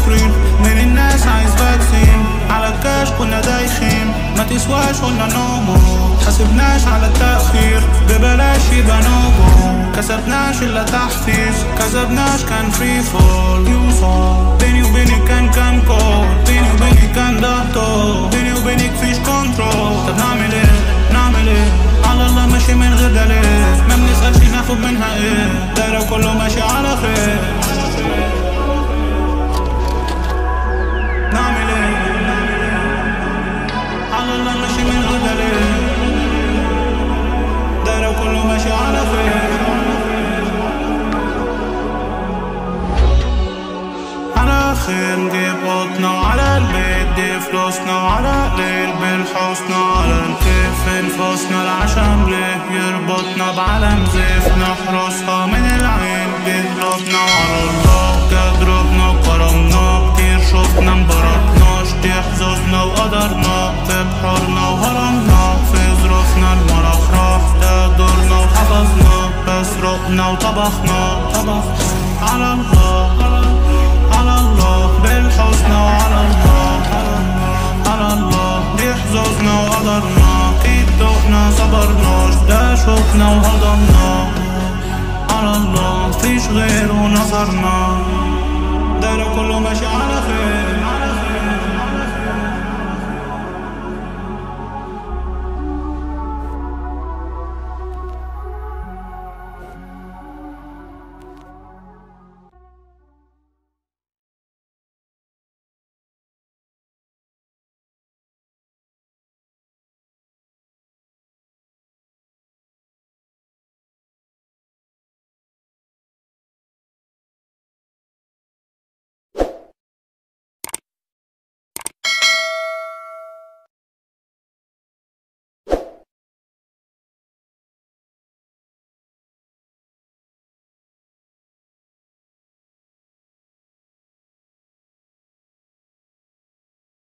سكرين من الناس عايز فاكسين على الكاش كنا دايخين ما تسواش قلنا نومو حسبناش على التأخير ببلاش يبقى نوبو كسبناش الا تحفيز كسبناش كان فري فول يوصل بيني وبينك كان كان كول بيني وبينك كان دهتو بيني وبينك فيش كنترول طب نعمل ايه نعمل ايه على الله ماشي من غير دليل ما بنسألش ناخد منها ايه دايرة كله ماشي على خير نعمل ايه على الله ماشي من غير دليل دايرة كله ماشي على خير على خير نجيب قطنا وعلى البيت دي فلوسنا وعلى قليل بالحسنى على الكيف انفسنا العشم ليه يربطنا بعلم زيف نحرسها من العين بيهربنا وعلى الله كدربنا وكرمنا كتير شفنا مبركناش دي حظوظنا وقدرنا في بحورنا وهرمنا في ظروفنا المرخرخ ده دورنا وحفظنا بس رقنا وطبخنا طبخنا على الله على الله بالحسنى وعلى الله على الله دي حظوظنا وقدرنا اكيد دقنا صبرناش ده شفنا وهضمنا على الله مفيش غيره نظرنا دايرة كله ماشي على خير على خير